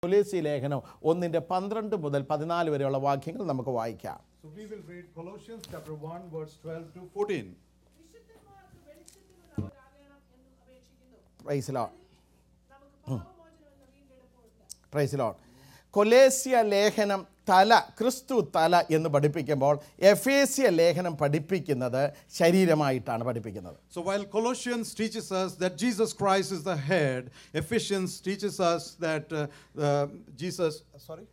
കൊലേസി ലേഖനം ഒന്നിൻ്റെ പന്ത്രണ്ട് മുതൽ പതിനാല് വരെയുള്ള വാക്യങ്ങൾ നമുക്ക് വായിക്കാം So we will read Colossians chapter 1, verse 12 to 14. വിശുദ്ധന്മാർക്ക് വെളിച്ചത്തിലുള്ളവരാകണം എന്ന് അപേക്ഷിക്കുന്നു പ്രൈസിലോ നമുക്ക് പാപമോചനം എന്ന വീണ്ടെടുപ്പുണ്ട് പ്രൈസിലോ കൊലേസ്യ ലേഖനം തല ക്രിസ്തു തല എന്ന് പഠിപ്പിക്കുമ്പോൾ എഫേസ്യ ലേഖനം പഠിപ്പിക്കുന്നത് ശരീരമായിട്ടാണ് പഠിപ്പിക്കുന്നത് So while Colossians teaches us that Jesus Christ is the head, Ephesians teaches us that uh, uh, Jesus, sorry?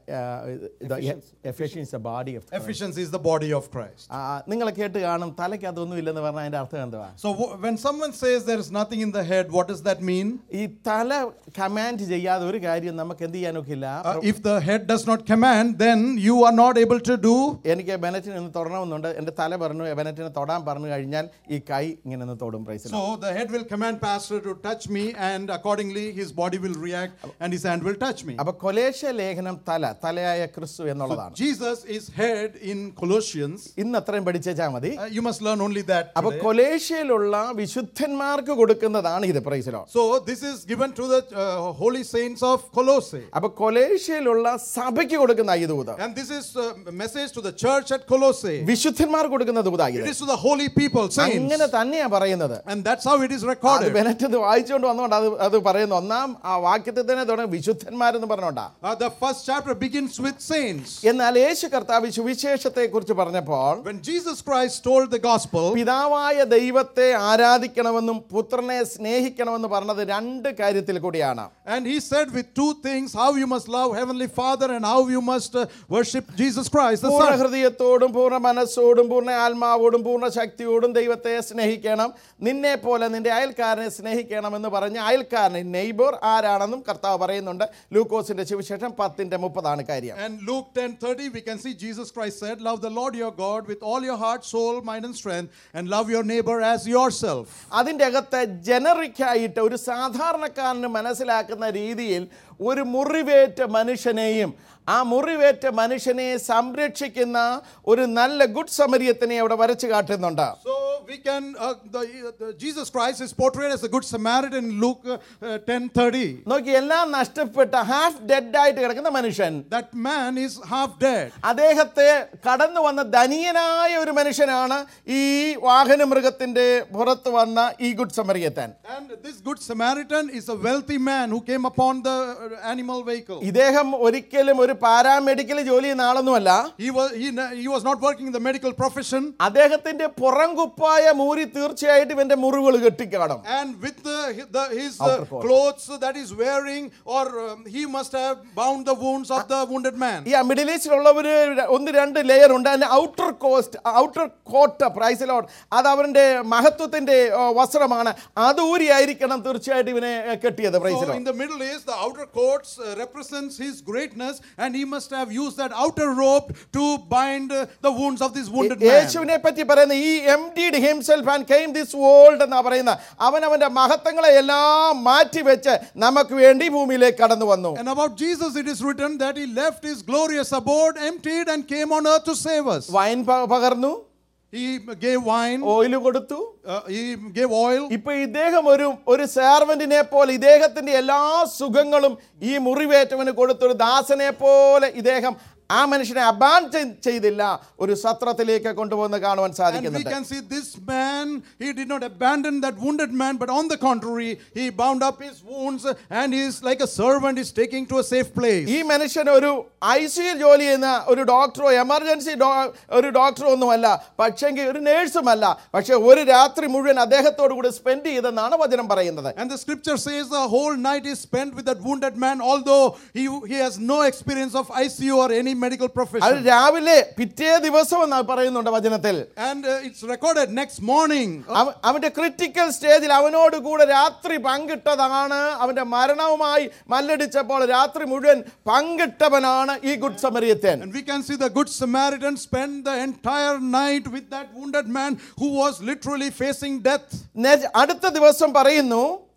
Ephesians body of Ephesians is the body of Christ. നിങ്ങൾ കേട്ട് കാണും തലയ്ക്ക് അതൊന്നും ഇല്ലെന്ന് പറഞ്ഞാൽ അതിൻ്റെ അർത്ഥം എന്തുവാ So w- when someone says there is nothing in the head, what does that mean? ഈ തല കമാൻഡ് ചെയ്യാതെ ഒരു കാര്യം നമുക്ക് എന്ത് ചെയ്യാനൊക്കില്ല Uh, if the head does not command, then you are not able to do. എനിക്ക് ബെനറ്റിനെ ഒന്ന് തൊടണമെന്നുണ്ട് എൻ്റെ തല പറഞ്ഞു ബെനറ്റിനെ തൊടാൻ പറഞ്ഞു കഴിഞ്ഞാൽ ഈ കൈ ഇങ്ങനെ ഒന്ന് തൊടും praise So the head will command pastor to touch me, and accordingly his body will react, and his hand will touch me. അപ്പൊ കൊലേശ ലേഖനം തല തലയായ ക്രിസ്തു എന്നുള്ളതാണ് Jesus is head in Colossians. ഇന്ന് അത്രയും പഠിച്ചാൽ മതി Uh, you must learn only that. അപ്പൊ today. കൊലേഷ്യയിലുള്ള വിശുദ്ധന്മാർക്ക് കൊടുക്കുന്നതാണ് ഇത് പ്രൈസിലോ So this is given to the uh, holy saints of Colossae. അപ്പൊ കൊലേഷ്യയിലുള്ള സഭയ്ക്ക് കൊടുക്കുന്ന ഈ ദൂത് And this is a message to the church at Colossae. വിശുദ്ധന്മാർ കൊടുക്കുന്ന ദൂതാ It ഇത് is to the holy people, saints. അങ്ങനെ തന്നെയാ പറയുന്നത് And that's how it is അത് recorded. ബെനറ്റ് ഇത് വായിച്ചുകൊണ്ട് വന്നുകൊണ്ട് അത് അത് പറയുന്നു ഒന്നാം ആ വാക്യത്തിൽ തന്നെ തുടങ്ങി വിശുദ്ധന്മാരെന്ന് പറഞ്ഞോണ്ടാ Uh, the first chapter begins with saints. എന്നാൽ യേശു കർത്താവ് സുവിശേഷത്തെ കുറിച്ച് പറഞ്ഞപ്പോൾ When Jesus Christ told the gospel, പിതാവായ ദൈവത്തെ ആരാധിക്കണമെന്നും പുത്രനെ സ്നേഹിക്കണമെന്ന് പറഞ്ഞത് രണ്ട് കാര്യത്തിൽ കൂടിയാണ് and he said with two things how you must love Heavenly Father and how you must uh, worship Jesus Christ, the പൂർണ്ണ Son. ഹൃദയത്തോടും പൂർണ്ണ മനസ്സോടും പൂർണ്ണ ആത്മാവോടും പൂർണ്ണ ശക്തിയോടും ദൈവത്തെ സ്നേഹിക്കണം നിന്നെ പോലെ നിന്റെ അയൽക്കാരനെ സ്നേഹിക്കണം എന്ന് പറഞ്ഞ് അയൽക്കാരനെ നെയ്ബർ ആരാണെന്നും കർത്താവ് പറയുന്നുണ്ട് ലൂക്കോസിന്റെ സുവിശേഷം പത്തിന്റെ മുപ്പതാണ് കാര്യം And Luke 10:30, we can see Jesus Christ said, Love the Lord your God with all your heart, soul, mind, and strength, and love your neighbor as yourself. അതിൻ്റെ അകത്ത് ജനറിക് ആയിട്ട് ഒരു സാധാരണക്കാരന് മനസ്സിലാക്കുന്ന രീതിയിൽ ഒരു മുറിവേറ്റ മനുഷ്യനെയും ആ മുറിവേറ്റ മനുഷ്യനെ സംരക്ഷിക്കുന്ന ഒരു നല്ല ഗുഡ് സമരിയത്തിനെ അവിടെ വരച്ചു കാട്ടുന്നുണ്ട് So we can, uh, the, the, Jesus Christ is portrayed as a good Samaritan in Luke uh, 10:30. നോക്കി എല്ലാം നഷ്ടപ്പെട്ട ഹാഫ് ഡെഡ് ആയിട്ട് കിടക്കുന്ന മനുഷ്യൻ That man is half dead. അദ്ദേഹത്തെ കടന്നു വന്ന ധനിയനായ ഒരു മനുഷ്യനാണ് ഈ വാഹന മൃഗത്തിന്റെ പുറത്ത് വന്ന ഈ good Samaritan And this good Samaritan is a wealthy man who came upon the uh, animal vehicle. ഇദ്ദേഹം ഒരിക്കലും ഒരു പാരാമെഡിക്കൽ ജോലി ചെയ്യുന്ന ആളൊന്നുമല്ല He was, he, he was not working in the medical profession. അദ്ദേഹത്തിന്റെ പുറംകുപ്പായ മൂരി തീർച്ചയായിട്ടും ഇവന്റെ മുറിവുകൾ കെട്ടിക്കാണും And with the, the, his uh, Outer coat. clothes that he's wearing, or um, he must have bound the wounds of the wounded man. ഈ middle ഈസ്റ്റിലുള്ളവര് ഒന്ന് രണ്ട് layer ഉണ്ട് അതിന്റെ ഔട്ടർ കോസ്റ്റ് ഔട്ടർ കോട്ട് പ്രൈസിലോട്ട് അത് അവന്റെ മഹത്വത്തിന്റെ ആ, വസ്ത്രമാണ് അത് ഊരിയായിരിക്കണം തീർച്ചയായിട്ടും ഇവനെ ആ, കെട്ടിയത് So പ്രൈസിലോ in the Middle East, the outer coats uh, represents his greatness, and he must have used that outer robe to bind uh, the wounds of this wounded man. യേശുവിനെ പറ്റി പറയുന്ന ഈ emptied himself and came this world എന്നാ പറയുന്ന അവൻ അവന്റെ മഹത്വങ്ങളെ എല്ലാം മാറ്റി വെച്ച് നമുക്ക് വേണ്ടി ഭൂമിയിലേക്ക് കടന്നു വന്നു And about Jesus, it is written that he left his glorious abode emptied and came on earth to save us. Wine പ- പകർന്നു He gave wine, ഓയിൽ കൊടുത്തു uh, he gave oil. ഇപ്പൊ ഇദ്ദേഹം ഒരു ഒരു സെർവന്റിനെ പോലെ ഇദ്ദേഹത്തിന്റെ എല്ലാ സുഖങ്ങളും ഈ മുറിവേറ്റവന് കൊടുത്തൊരു ദാസനെ പോലെ ഇദ്ദേഹം ആ മനുഷ്യനെ അബാൻ ചെയ്തില്ല ഒരു സത്രത്തിലേക്ക് കൊണ്ടുപോകുന്ന കാണുവാൻ And we സാധിക്കുന്നുണ്ട് can see this man, he did not abandon that wounded man, but on the contrary, he bound up his wounds and he's like a servant, is taking to a safe place. ഈ മനുഷ്യൻ ഒരു I സിയിൽ ജോലി ചെയ്യുന്ന ഒരു ഡോക്ടറോ emergency ഒരു ഡോക്ടറോ ഒന്നുമല്ല പക്ഷെങ്കിൽ ഒരു നേഴ്സുമല്ല പക്ഷെ ഒരു രാത്രി മുഴുവൻ അദ്ദേഹത്തോടു കൂടി സ്പെൻഡ് ചെയ്തെന്നാണ് വചനം പറയുന്നത് And the scripture says the whole night is spent with that wounded man, although he, he has no experience of ICU or any medical അത് profession. രാവിലെ പിറ്റേ ദിവസം എന്ന് പറയുന്നുണ്ട് വചനത്തിൽ And uh, it's recorded next morning. അവ- അവന്റെ critical സ്റ്റേജിൽ അവനോട് കൂടെ രാത്രി പങ്കിട്ടതാണ് അവന്റെ മരണവുമായി മല്ലടിച്ചപ്പോൾ രാത്രി മുഴുവൻ പങ്കിട്ടവനാണ് ഈ good Samaritan And we can see the Good Samaritan spend the entire night with that wounded man who was literally facing death. നെ- അടുത്ത ദിവസം പറയുന്നു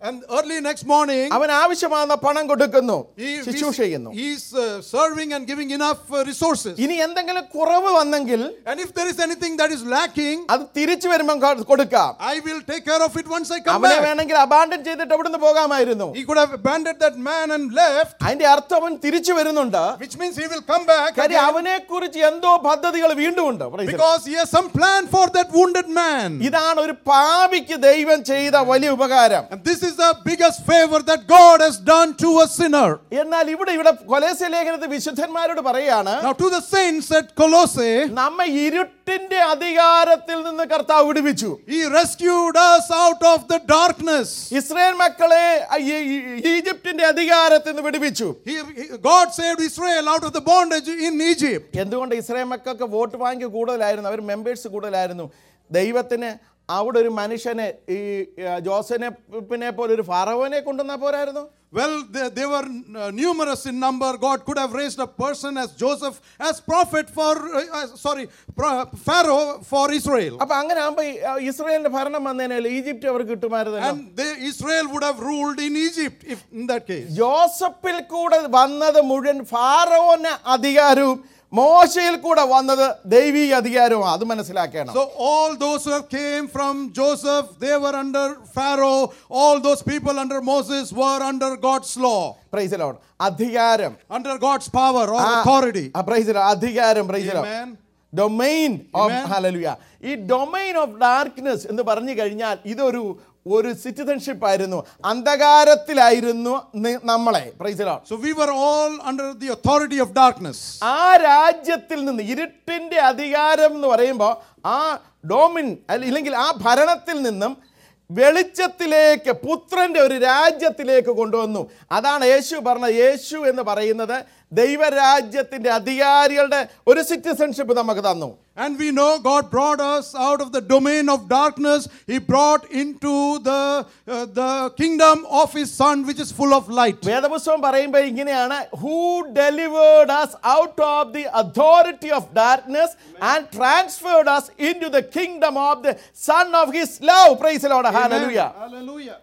And early next morning, അവൻ ആവശ്യമാകുന്ന പണം കൊടുക്കുന്നു he, ശുശ്രൂഷ ചെയ്യുന്നു he's uh, serving and giving enough uh, resources. ഇനി എന്തെങ്കിലും കുറവ് വന്നെങ്കിൽ And if there is anything that is lacking, അത് തിരിച്ചു വരുമ്പം കൊ- കൊടുക്കാം I will take care of it once I come അവനെ back. വേണമെങ്കിൽ അബാൻഡൻ ചെയ്തിട്ട് അവിടുന്ന് പോകാമായിരുന്നു He could have abandoned that man and left, അതിന്റെ അർത്ഥം അവൻ തിരിച്ചു വരുന്നുണ്ട് which means he will come back കാര്യം again അവനെ കുറിച്ച് എന്തോ പദ്ധതികൾ വീണ്ടും ഉണ്ട് Praise the Lord. because he has some plan for that wounded man. ഇതാണ് ഒരു പാപിക്ക് ദൈവം ചെയ്ത വലിയ ഉപകാരം And this is the biggest favor that God has done to a sinner. എന്നാൽ ഇവിടെ ഇവിടെ കൊലേസ്യ ലേഖനത്തിൽ വിശുദ്ധന്മാരോട് പറയാണ് Now, to the saints at Colossae, നമ്മെ ഇരുട്ടിന്റെ അധികാരത്തിൽ നിന്ന് കർത്താവ് വിടുവിച്ചു he rescued us out of the darkness. Israel മക്കളെ ഈ- ഈ- ഈജിപ്തിന്റെ അധികാരത്തിൽ നിന്ന് വിടുവിച്ചു He, he- God saved Israel out of the bondage in Egypt. എന്തുകൊണ്ട് ഇസ്രായേൽ മക്കൾക്ക് വോട്ട് ബാങ്ക് കൂടുതലായിരുന്നു അവർ മെമ്പേഴ്സ് കൂടുതലായിരുന്നു ദൈവത്തിന് അവിടെ ഒരു മനുഷ്യനെ ഈ ആ, ജോസഫിനെ പോലെ ഒരു ഫറവനെ കൊണ്ടുവന്നാൽ പോരായിരുന്നു Well, they, they were uh, numerous in number. God could have raised a person as Joseph as prophet for, uh, uh, sorry, pro- Pharaoh for Israel. അപ്പൊ അങ്ങനെ ആകുമ്പോ ഈ, ആ, ഇസ്രായേലിന്റെ ഭരണം വന്നതിനാൽ ഈജിപ്റ്റ് അവർ കിട്ടുമായിരുന്നല്ലോ And they, Israel would have ruled in Egypt if in that case. ജോസഫിൽ കൂടെ വന്നത് മുഴുവൻ ഫാറോന് അധികാരവും മോശയിൽ കൂടെ വന്നത് ദൈവീക അധികാരവും അത് മനസ്സിലാക്കണം So all those who have came from Joseph, they were under Pharaoh. All those people under Moses were under God's law, പ്രൈസലോൺ അധികാരം under God's power or ആ- authority. ആ, praise the Lord. അധികാരം പ്രൈസലോ Amen. Domain of Amen. Hallelujah ഈ domain of darkness എന്ന് പറഞ്ഞു കഴിഞ്ഞാൽ ഇതൊരു ഒരു സിറ്റിസൺഷിപ്പ് ആയിരുന്നു അന്ധകാരത്തിലായിരുന്നു നി- നമ്മളെ പ്രൈസലോ So we were all under the authority of darkness. ആ രാജ്യത്തിൽ നിന്ന് ഇരുട്ടിന്റെ അധികാരം എന്ന് പറയുമ്പോൾ ആ ഡോമിൻ അല്ല- ഇല്ലെങ്കിൽ ആ ഭരണത്തിൽ നിന്നും വെളിച്ചത്തിലേക്ക് പുത്രന്റെ ഒരു രാജ്യത്തിലേക്ക് കൊണ്ടുവന്നു അതാണ് യേശു പറഞ്ഞത് യേശു എന്ന് പറയുന്നത് ദൈവരാജ്യത്തിന്റെ അധികാരികളുടെ ഒരു സിറ്റിസൺഷിപ്പ് നമുക്ക് തന്നു And we know God brought us out of the domain of darkness. He brought into the, uh, the kingdom of His Son, which is full of light. വേദപുസ്തകം പറയുമ്പോൾ ഇങ്ങനെയാണ് who delivered us out of the authority of darkness and transferred us into the kingdom of the son of his love praise Lord hallelujah Hallelujah.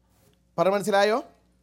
പറ മനസ്സിലായോ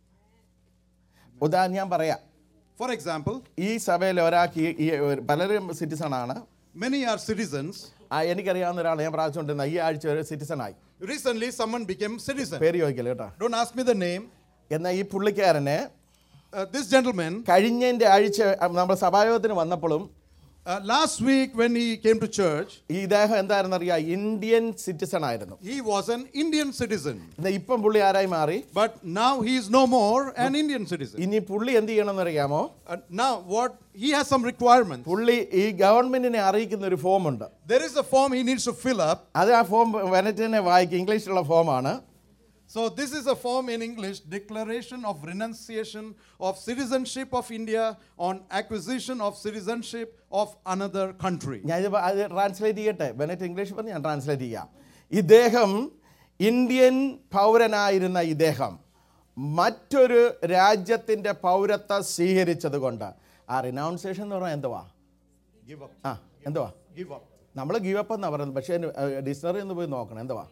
ഉദാഹരണം ഞാൻ പറയാം For example, ഈ സഭയിൽ ഒരാൾക്ക് ഈ- ഈ ഒരു- പലരും സിറ്റിസൺ ആണ് many are citizens. ആ എനിക്കറിയാവുന്ന ഒരാൾ ഞാൻ പ്രാവശ്യമുണ്ടെന്ന ഈ ആഴ്ച ഒരു സിറ്റിസൺ ആയി Recently, someone became citizen. പേര് ചോദിക്കല് കേട്ടോ Don't ask me the name. എന്നാൽ ഈ പുള്ളിക്കാരന് Uh, this gentleman, കഴിഞ്ഞതിൻ്റെ ആഴ്ച നമ്മുടെ സഭായോഗത്തിന് വന്നപ്പോഴും uh, last week when he came to church, ഈ ഇദ്ദേഹം എന്തായിരുന്നു അറിയാം ഇന്ത്യൻ സിറ്റിസൺ ആയിരുന്നു he was an Indian citizen. എന്നാൽ ഇപ്പം പുള്ളി ആരായി മാറി But now he is no more an Indian citizen. ഇനി പുള്ളി എന്ത് ചെയ്യണമെന്ന് അറിയാമോ Uh, now, what he has some requirements. പുള്ളി ഈ ഗവൺമെന്റിനെ അറിയിക്കുന്ന ഒരു ഫോം ഉണ്ട് There is a form he needs to fill up. അത് ആ ഫോം വെനറ്റിനെ വായിക്കും ഇംഗ്ലീഷിലുള്ള ഫോമാണ് So, this is a form in English Declaration of Renunciation of Citizenship of India on Acquisition of Citizenship of Another Country. ഞാൻ ഇത് അത് translate ചെയ്യട്ടെ Bennett English പറഞ്ഞ് ഞാൻ ട്രാൻസ്ലേറ്റ് ചെയ്യാം ഇദ്ദേഹം ഇന്ത്യൻ പൗരനായിരുന്ന ഇദ്ദേഹം മറ്റൊരു രാജ്യത്തിൻ്റെ പൗരത്വം സ്വീകരിച്ചത് കൊണ്ട് ആ റിനൗൺസിയേഷൻ എന്ന് പറഞ്ഞാൽ എന്തുവാ Give up. ആ എന്തുവാ Give up. നമ്മൾ ഗീവപ്പ് എന്നാ പറയുന്നത് പക്ഷേ ഡിക്ഷണറി ഒന്ന് പോയി നോക്കണം എന്തുവാ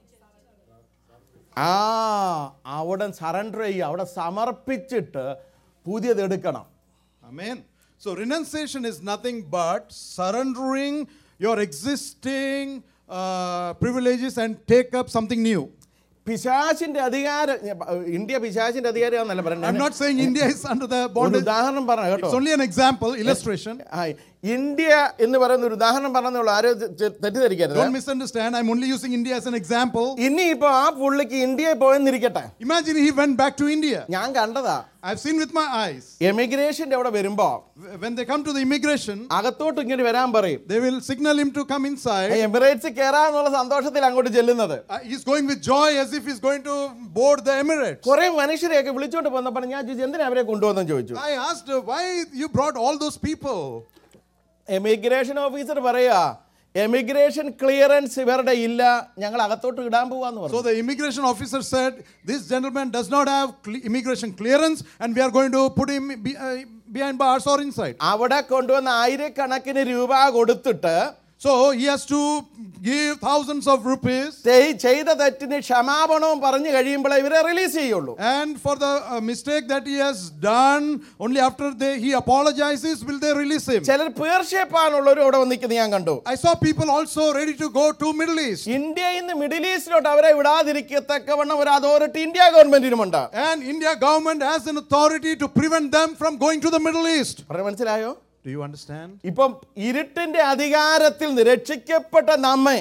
ആ അവിടെ സറണ്ടർ ചെയ്യുക അവിടെ സമർപ്പിച്ചിട്ട് പുതിയത് എടുക്കണം Amen. So, renunciation is nothing but surrendering your existing uh, privileges and take up something new. പിശാചിന്റെ അധികാരം ഇന്ത്യ പിശാചിന്റെ അധികാരമാണെന്നല്ല I'm പറയുന്നത് not saying India is under the ഒരു bondage. ഉദാഹരണം പറഞ്ഞു കേട്ടോ It's only an example, illustration. ആ, ഇന്ത്യ എന്ന് പറയുന്ന ഒരു ഉദാഹരണം പറഞ്ഞുള്ളൂ ആരും തെ- തെ- തെറ്റിദ്ധരിക്കരുത് Don't misunderstand. I'm only using India as an example. ഇനിയിപ്പോ ആ പുള്ളിക്ക് ഇന്ത്യയിൽ പോയെന്നിരിക്കട്ടെ Imagine he went back to India. ഞാൻ കണ്ടതാ I've seen with my eyes. എമിഗ്രേഷന്റെ അവിടെ വരുമ്പോ When they come to the immigration, അകത്തോട്ട് ഇങ്ങനെ വരാൻ പറയും they will signal him to come inside. Emirates കയറാന്നുള്ള സന്തോഷത്തിൽ അങ്ങോട്ട് ചെല്ലുന്നത് Uh, he's going with joy as if he's going to board the Emirates. കുറെ മനുഷ്യരെയൊക്കെ വിളിച്ചോണ്ട് വന്നപ്പോൾ ഞാൻ ചോദിച്ചു എന്തിനാ അവരെ കൊണ്ടുവന്നെന്ന് ചോദിച്ചു I asked uh, why you brought all those people. Emigration officer പറയാ എമിഗ്രേഷൻ ക്ലിയറൻസ് ഇവരുടെ ഇല്ല ഞങ്ങൾ അകത്തോട്ട് ഇടാൻ പോവാന്ന് So പറഞ്ഞു the immigration officer said, This gentleman does not have cle- immigration clearance and we are going to put him be, uh, behind bars or inside. അവിടെ കൊണ്ടുവന്ന ആയിരക്കണക്കിന് രൂപ കൊടുത്തിട്ട് So he has to give thousands of rupees. ചെയ്- ചെയ്ത തെറ്റിന് ക്ഷമാപണവും പറഞ്ഞു കഴിയുമ്പോഴേ ഇവരെ റിലീസ് ചെയ്യുള്ളൂ And for the uh, mistake that he has done, only after they, he apologizes, will they release him. ചിലർ പേർഷ്യപ്പാനുള്ളവരും ഇവിടെ വന്നിരിക്കുന്നത് ഞാൻ കണ്ടു I saw people also ready to go to Middle East. ഇന്ത്യയിൽ നിന്ന് മിഡിൽ ഈസ്റ്റിലോട്ട് അവരെ വിടാതിരിക്കത്തക്കവണ്ണം ഒരു അതോറിറ്റി ഇന്ത്യ ഗവൺമെന്റിനുമുണ്ട് And India government has an authority to prevent them from going to the Middle East. പറഞ്ഞ മനസ്സിലായോ Do you understand? ഇപ്പം ഇരുട്ടിന്റെ അധികാരത്തിൽ നിന്ന് രക്ഷിക്കപ്പെട്ട നമ്മെ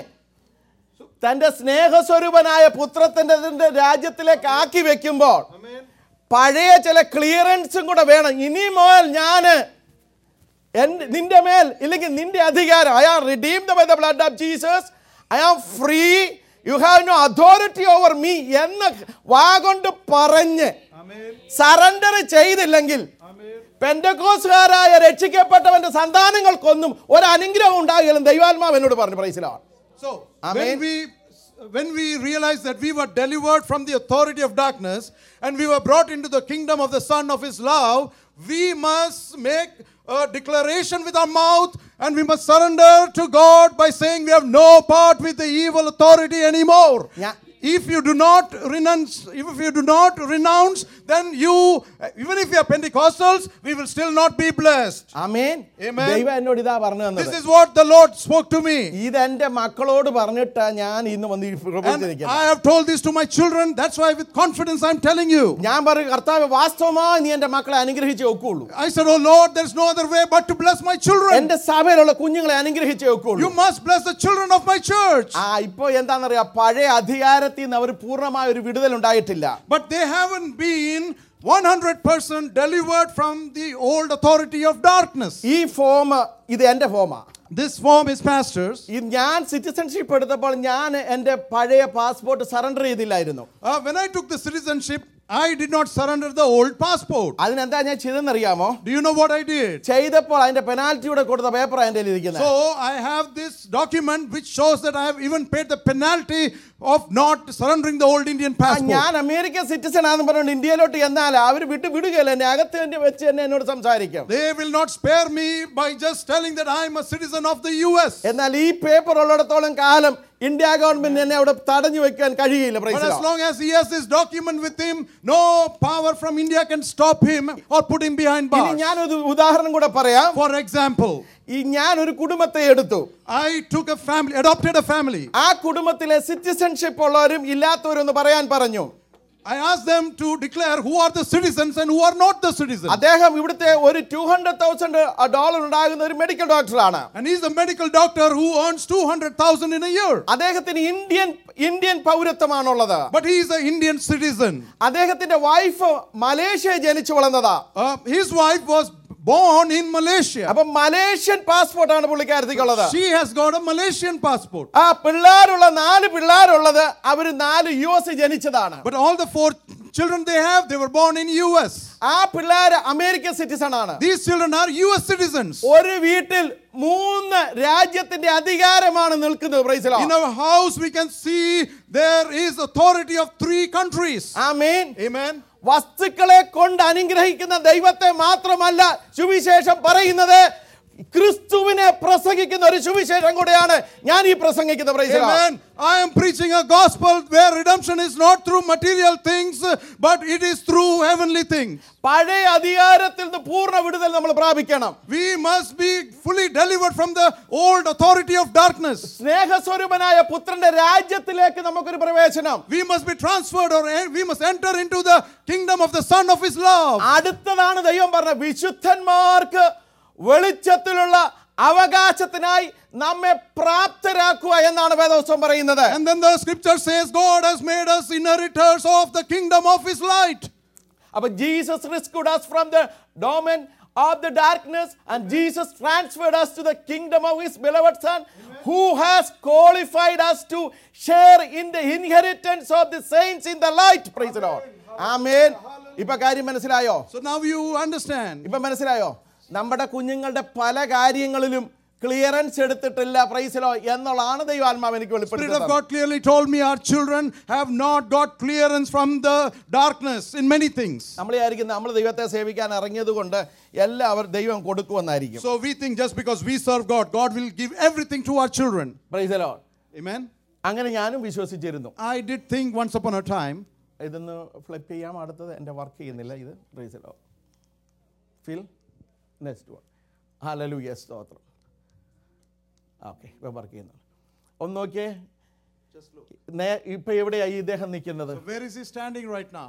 തന്റെ സ്നേഹസ്വരൂപനായ പുത്രത്തിന്റെ ഇതിന്റെ രാജ്യത്തിലേക്ക് ആക്കി വെക്കുമ്പോൾ പഴയ ചില ക്ലിയറൻസും കൂടെ വേണം ഇനി മുതൽ ഞാന് എൻ്റെ നിന്റെ മേൽ ഇല്ലെങ്കിൽ നിന്റെ അധികാരം I am redeemed by the blood of Jesus I am free you have no authority over me എന്ന് വാഗൊണ്ട് പറഞ്ഞ് സറണ്ടർ ചെയ്തില്ലെങ്കിൽ പെന്തക്കോസുകാരായ രക്ഷിക്കപ്പെട്ടവന്റെ സന്താനങ്ങൾക്കൊന്നും ഒരു അനുഗ്രഹം ഉണ്ടാകില്ലെന്ന് ദൈവാത്മാവ് എന്നോട് പറഞ്ഞു പ്രൈസിലാണ് So Amen. when we when we realized that we were delivered from the authority of darkness and we were brought into the kingdom of the Son of His love, we must make a declaration with our mouth and we must surrender to God by saying we have no part with the evil authority anymore. Yeah. If you do not renounce, if you do not renounce, then you, even if you are Pentecostals, we will still not be blessed. Amen Amen. ദൈവം എന്നോട് ഇതാ പറഞ്ഞു This തന്നത് is what the Lord spoke to me. ഇത് എന്റെ മക്കളോട് പറഞ്ഞിട്ടാ ഞാൻ ഇന്ന് വന്ന് ഈ And പ്രവചിച്ചിരിക്കുന്നത് I have told this to my children. That's why, with confidence, I'm telling you. ഞാൻ പറയും കർത്താവ് വാസ്തവമായി നീ എന്റെ മക്കളെ അനുഗ്രഹിച്ചേ ഒക്കുള്ളൂ I said, Oh Lord, there's no other way but to bless my children. എന്റെ സഭയിലുള്ള കുഞ്ഞുങ്ങളെ അനുഗ്രഹിച്ചേ ഒക്കുള്ളൂ You must bless the children of my church. ആ ഇപ്പൊ എന്താണെന്നറിയാം പഴയ അധികാരത്തിൽ നിന്ന് അവർ പൂർണ്ണമായ ഒരു വിടുതൽ ഉണ്ടായിട്ടില്ല But they haven't been 100% delivered from the old authority of darkness. ഈ ഫോം ഇത് എന്റെ ഫോമാ This form is pastors. ഈ ഞാൻ സിറ്റിസൺഷിപ്പ് എടുത്തപ്പോൾ ഞാൻ എൻ്റെ പഴയ പാസ്പോർട്ട് സറണ്ടർ ചെയ്തില്ലായിരുന്നു Uh, when I took the citizenship, I did not surrender the old passport. അതിനെന്താ ഞാൻ ചെയ്തെന്നറിയാമോ Do you know what I did? ചെയ്തപ്പോൾ അതിന്റെ പെനാൽറ്റി കൂടെ കൊടുത്ത പേപ്പർ എൻ്റെ കയ്യിൽ ഇരിക്കുന്നത് So I have this document which shows that I have even paid the penalty of not surrendering the old Indian ആ, passport. ഞാൻ അമേരിക്കൻ സിറ്റിസൺ ആണെന്ന് പറഞ്ഞുകൊണ്ട് ഇന്ത്യയിലോട്ട് എന്നാൽ അവർ വിട്ടു വിടുകയല്ല എന്നെ അകത്ത് തന്നെ വെച്ച് തന്നെ എന്നോട് സംസാരിക്കും They will not spare me by just telling that I am a citizen of the US. എന്നാൽ ഈ പേപ്പർ ഉള്ളിടത്തോളം കാലം ഇന്ത്യ ഗവൺമെന്റ് എന്നെ അവിടെ തടഞ്ഞു വെക്കാൻ കഴിയില്ല But praise as the Lord. long as he has this document with him, no power from India can stop him or put him behind ഇനി bars. ഞാനൊരു ഉദാഹരണം കൂടെ പറയാം For example, ഈ ഞാൻ ഒരു കുടുംബത്തെ എടുത്തു I took a family, adopted a family. ആ കുടുംബത്തിലെ സിറ്റിസൺഷിപ്പ് ഉള്ളവരും ഇല്ലാത്തവരും എന്ന് പറയാൻ പറഞ്ഞു I asked them to declare who are the citizens and who are not the citizens. അദ്ദേഹം ഇവിടുത്തെ ഒരു ടു ഹൺഡ്രഡ് തൗസൻഡ് ഡോളർ ഉണ്ടാകുന്ന ഒരു മെഡിക്കൽ ഡോക്ടറാണ് And he's a medical doctor who earns 200,000 in a year. അദ്ദേഹത്തിന് ഇന്ത്യൻ ഇന്ത്യൻ പൗരത്വമാണുള്ളത് But he is an Indian citizen. അദ്ദേഹത്തിന്റെ wife Malaysia ജനിച്ചു വളർന്നതാ Uh, his wife was born in Malaysia. അപ്പൊ Malaysian പാസ്പോർട്ടാണ് പുള്ളിക്കാരത്തിക്കുള്ളത് She has got a Malaysian passport. ആ പിള്ളേരുള്ള നാല് പിള്ളേരുള്ളത് അവര് നാല് യു എസ് ജനിച്ചതാണ് But all the four children they have, they were born in US. ആ പിള്ളേര് അമേരിക്കൻ സിറ്റിസൺ ആണ് These children are US citizens. ഒരു വീട്ടിൽ മൂന്ന് രാജ്യത്തിന്റെ അധികാരമാണ് നിൽക്കുന്നത് പ്രൈസലോ In our house, we can see there is authority of three countries. Amen Amen. വസ്തുക്കളെ കൊണ്ട് അനുഗ്രഹിക്കുന്ന ദൈവത്തെ മാത്രമല്ല സുവിശേഷം പറയുന്നത് ക്രിസ്തുവിനെ പ്രസംഗിക്കുന്ന ഒരു സുവിശേഷം കൂടെയാണ് ഞാൻ ഈ പ്രസംഗിക്കുന്ന പ്രൈസലോ Amen. I am preaching a gospel where redemption is not through material things, but it is through heavenly things. പഴയ അധികാരത്തിൽ നിന്ന് പൂർണ്ണ വിടുതൽ നമ്മൾ പ്രാപിക്കണം We must be fully delivered from the old authority of darkness. സ്നേഹസ്വരൂപനായ പുത്രന്റെ രാജ്യത്തിലേക്ക് നമുക്കൊരു പ്രവേശനം We must be transferred or en- we must enter into the kingdom of the Son of His love. അടുത്തതാണ് ദൈവം പറഞ്ഞ വിശുദ്ധന്മാർക്ക് വെളിച്ചത്തിലുള്ള അവകാശത്തിനായി നമ്മെ പ്രാപ്തരാക്കുക എന്നാണ് വേദോത്സവം പറയുന്നത് And then the scripture says, God has made us inheritors of the kingdom of His light. അപ്പൊ Jesus rescued us from the domain of the darkness and Jesus transferred us to the kingdom of his beloved son who has qualified us to share in the inheritance of the saints in the light praise the lord ആമേൻ ഇപ്പൊ കാര്യം മനസ്സിലായോ So now you understand. ഇപ്പൊ മനസ്സിലായോ നമ്മുടെ കുഞ്ഞുങ്ങളുടെ പല കാര്യങ്ങളിലും ക്ലിയറൻസ് എടുത്തിട്ടില്ല പ്രൈസിലോ എന്നുള്ളതാണ് ദൈവാത്മാവ് എനിക്ക് Spirit of വെളിപ്പെടുത്തുന്നത് God clearly told me our children have not got clearance from the darkness in many things. നമ്മൾ വിചാരിക്കും നമ്മൾ ദൈവത്തെ സേവിക്കാൻ ഇറങ്ങിയത് കൊണ്ട് എല്ലാം അവർ ദൈവം കൊടുക്കുമെന്നായിരിക്കും So we think just because we serve God, God will give everything to our children. പ്രൈസിലോ Amen. അങ്ങനെ ഞാനും വിശ്വസിച്ചിരുന്നു I did think once upon a time. ഇതൊന്ന് ഫ്ലിപ്പ് ചെയ്യാം അടുത്തത് എൻ്റെ വർക്ക് ചെയ്യുന്നില്ല ഇത് പ്രൈസിലോ ഫിൽ നെക്സ്റ്റ് വൺ ഹലലൂയ സ്തോത്രം ഓക്കെ ഇപ്പം വർക്ക് ചെയ്യുന്നു ഒന്ന് നോക്കിയേ നേ- ഇപ്പൊ എവിടെയായി ഇദ്ദേഹം നിൽക്കുന്നത് So where is he standing right now?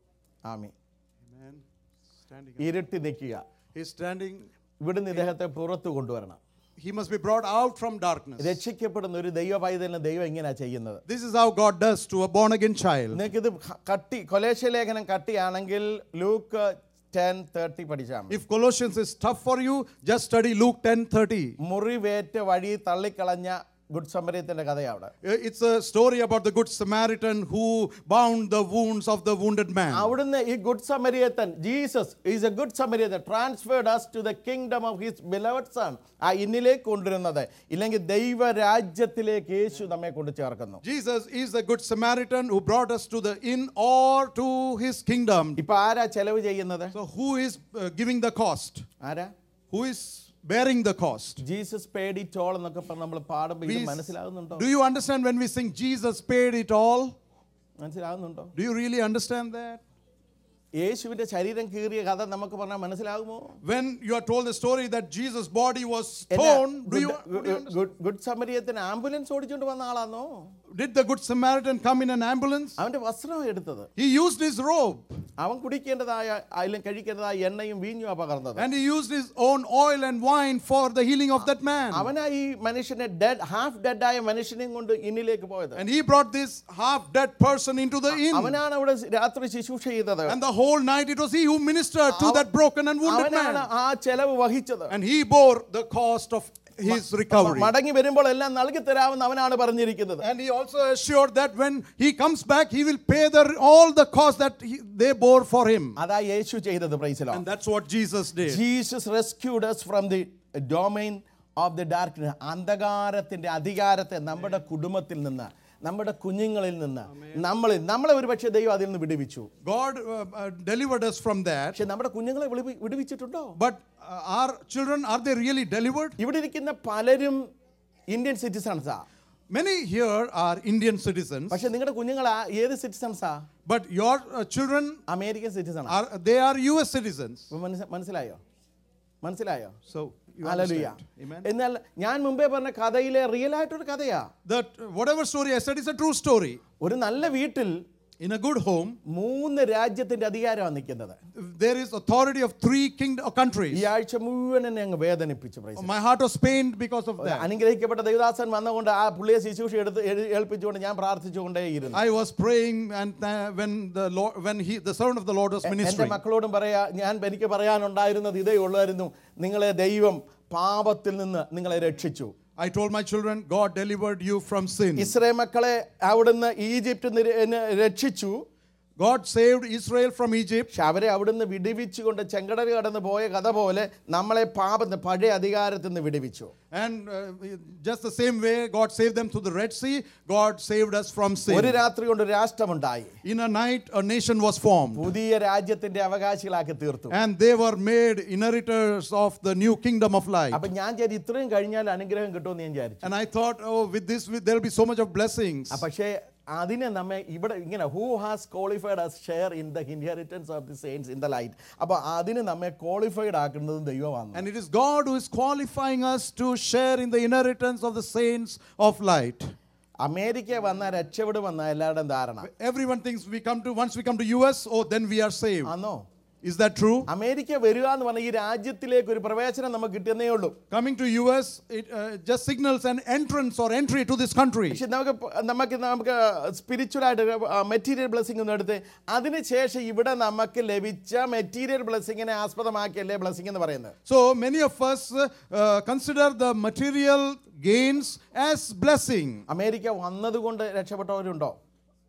Ami Amen. Standing. ഇരുട്ടി നിൽക്കുക He's standing. ഇവിടുന്ന് ഇദ്ദേഹത്തെ പുറത്തു കൊണ്ടുവരണം He must be brought out from darkness. രക്ഷിക്കപ്പെടുന്ന ഒരു ദൈവ പൈതലിന് ദൈവം ഇങ്ങനെയാ ചെയ്യുന്നത് This is how God does to a born again child. നിങ്ങൾക്ക് ഇത് കട്ടി കൊലേശ ലേഖനം കട്ടിയാണെങ്കിൽ ലൂക്ക് ടെൻ തേർട്ടി പഠിച്ചാൽ മതി If Colossians is tough for you, just study Luke 10:30. മുറിവേറ്റ വഴി തള്ളിക്കളഞ്ഞ ഗുഡ് സമരത്തിന്റെ കഥയാണ് Uh, It's a story about the good Samaritan who bound the wounds of the wounded man. അവിടുന്ന് ഈ good Samaritan Jesus is a good Samaritan transferred us to the kingdom of his beloved son ആ ഇന്നിലേക്ക് കൊണ്ടുവരുന്നത് ഇല്ലെങ്കിൽ ദൈവരാജ്യത്തിലേക്ക് യേശു നമ്മെ കൊണ്ട് ചേർക്കുന്നു Jesus is the good Samaritan who brought us to the inn or to his kingdom. ഇപ്പൊ ആരാ ചെലവ് ചെയ്യുന്നത് So who is uh, giving the cost? ആരാ Who is bearing the cost? Jesus paid toll എന്നൊക്കെ പറഞ്ഞ് നമ്മൾ പാടുമ്പോൾ ഇത് We- മനസ്സിലാകുന്നുണ്ടോ Do you understand when we sing Jesus paid it all? മനസ്സിലാകുന്നുണ്ടോ Do you really understand that? യേശുവിന്റെ ശരീരം കീറിയ കഥ നമുക്ക് പറഞ്ഞാൽ മനസ്സിലാകുമോ When you are told the story that Jesus' body was torn, do you, do you understand? Good സമരിയത്തിന് ambulance ഓടിച്ചോണ്ട് വന്ന ആളാണോ Did the good Samaritan come in an ambulance? അവന്റെ വസ്ത്രം എടുത്തത് He used his robe അവൻ കുടിക്കേണ്ടതായ അതിലും കഴിക്കേണ്ടതായ എണ്ണയും വീഞ്ഞും പകർന്നത് and he used his own oil and wine for the healing of that man. അവനാ ഈ മനുഷ്യനെ ഡെഡ് ഹാഫ് ഡെഡ് ആയ മനുഷ്യനെയും കൊണ്ട് ഇന്നിലേക്ക് പോയത് And he brought this half dead person into the inn. അവനാണ് അവിടെ രാത്രി ശുശ്രൂഷ ചെയ്തത് And the whole night it was he who ministered to that broken and wounded അവനാണ് man. ആ ചെലവ് വഹിച്ചത് And he bore the cost of his recovery. മടങ്ങി വരുമ്പോൾ എല്ലാം നൽകി തരാമെന്ന് അവനാണ് പറഞ്ഞിരിക്കുന്നത് And he also assured that when he comes back, he will pay the, all the cost that he, they bore for him. അതാ യേശു ചെയ്തത് പ്രൈസിലോ And that's what Jesus did. Jesus rescued us from the domain of the darkness അന്ധകാരത്തിന്റെ അധികാരത്തെ നമ്മുടെ കുടുംബത്തിൽ നിന്ന് നമ്മുടെ കുഞ്ഞുങ്ങളിൽ നിന്ന് നമ്മളിൽ നമ്മളെ ഒരു പക്ഷേ ദൈവം അതിൽ നിന്ന് വിടുവിച്ചു God uh, uh, delivered us from that. പക്ഷെ നമ്മുടെ കുഞ്ഞുങ്ങളെ വിടുവി- വിടുവിച്ചിട്ടുണ്ടോ But uh, our children, are they really delivered? ഇവിടെ ഇരിക്കുന്ന പലരും ഇന്ത്യൻ സിറ്റിസൺസാ Many here are Indian citizens, പക്ഷെ നിങ്ങളുടെ കുഞ്ഞുങ്ങൾ ഏത് സിറ്റിസൺസാ but your uh, children American citizen are they are US citizens. മനസ്സിലായോ മനസ്സിലായോ So you hallelujah understand. Amen. എന്നാൽ ഞാൻ മുമ്പേ പറഞ്ഞ കഥയിലെ റിയൽ ആയിട്ടൊരു കഥയാ That uh, whatever story I said is a true story. ഒരു നല്ല വീട്ടിൽ In a good home, മൂന്ന് രാജ്യത്തിന്റെ അധികാരമാണ് നിൽക്കുന്നത് there is authority of three kingdom ഈ countries. ആഴ്ച മുഴുവൻ എന്നെ അങ്ങ് വേദനിപ്പിച്ചു praise the My heart was pained because of Lord. that. അനുഗ്രഹിക്കപ്പെട്ട ദൈവദാസൻ വന്നുകൊണ്ട് ആ പുള്ളിയെ ശുശ്രൂഷ എടുത്ത് എഴു- ഏൽപ്പിച്ചുകൊണ്ട് ഞാൻ പ്രാർത്ഥിച്ചുകൊണ്ടേയിരുന്നു I was praying, and uh, when the Lord, when he, the servant of the Lord was എന്റെ ministering, മക്കളോടും പറയാ ഞാൻ എനിക്ക് പറയാനുണ്ടായിരുന്നത് ഇതേ ഉള്ളായിരുന്നു നിങ്ങളെ ദൈവം പാപത്തിൽ നിന്ന് നിങ്ങളെ രക്ഷിച്ചു I told my children, God delivered you from sin. ഇസ്രേ മക്കളെ അവിടുന്ന് ഈജിപ്റ്റ് നിര- ന് രക്ഷിച്ചു God saved Israel from Egypt, പക്ഷെ അവരെ അവിടുന്ന് വിടുവിച്ചുകൊണ്ട് ചെങ്കടൽ കടന്ന് പോയ കഥ പോലെ നമ്മളെ പാപത്തിന് പഴയ അധികാരത്തിൽ നിന്ന് വിടുവിച്ചു and uh, just the same way God saved them through the Red Sea, God saved us from ഒരു sin. രാത്രി കൊണ്ട് ഒരു രാഷ്ട്രമുണ്ടായി In a night, a nation was formed, പുതിയ രാജ്യത്തിന്റെ അവകാശികളാക്കി തീർത്തു and they were made inheritors of the new kingdom of light. അപ്പൊ ഞാൻ വിചാരിച്ചു ഇത്രയും കഴിഞ്ഞാൽ അനുഗ്രഹം കിട്ടുമെന്ന് ഞാൻ വിചാരിച്ചു And I thought, oh, with this, with, there'll be so much of blessings. ആ, പക്ഷേ അതിനെ നമ്മെ ഇവിടെ ഇങ്ങനെ who has qualified us share in the inheritance of the saints in the light അപ്പോൾ അതിന് നമ്മെ ക്വാളിഫൈഡ് ആക്കുന്നതും ദൈവമാണ് And it is God who is qualifying us to share in the inheritance of the saints of light. America വന്ന രക്ഷപ്പെടുമെന്ന എല്ലാവരുടെയും ധാരണ Everyone thinks we come to, once we come to US, oh, then we are saved. ആന്നോ Is that true? America വരിക എന്ന് പറഞ്ഞ ഈ രാജ്യത്തിലേക്ക് ഒരു പ്രവേശനം നമുക്ക് കിട്ടുന്നേ ഉള്ളൂ Coming to US, it uh, just signals an entrance or entry to this country. പക്ഷെ നമുക്ക് പ- നമുക്ക് നമുക്ക് സ്പിരിച്വലായിട്ട് മെറ്റീരിയൽ ബ്ലെസ്സിംഗ് ഒന്നും എടുത്ത് അതിനുശേഷം ഇവിടെ നമുക്ക് ലഭിച്ച മെറ്റീരിയൽ ബ്ലെസ്സിങ്ങിനെ ആസ്പദമാക്കിയല്ലേ ബ്ലെസ്സിംഗ് എന്ന് പറയുന്നത് So many of us uh, uh, consider the material gains as blessing. America വന്നതുകൊണ്ട് രക്ഷപ്പെട്ടവരുണ്ടോ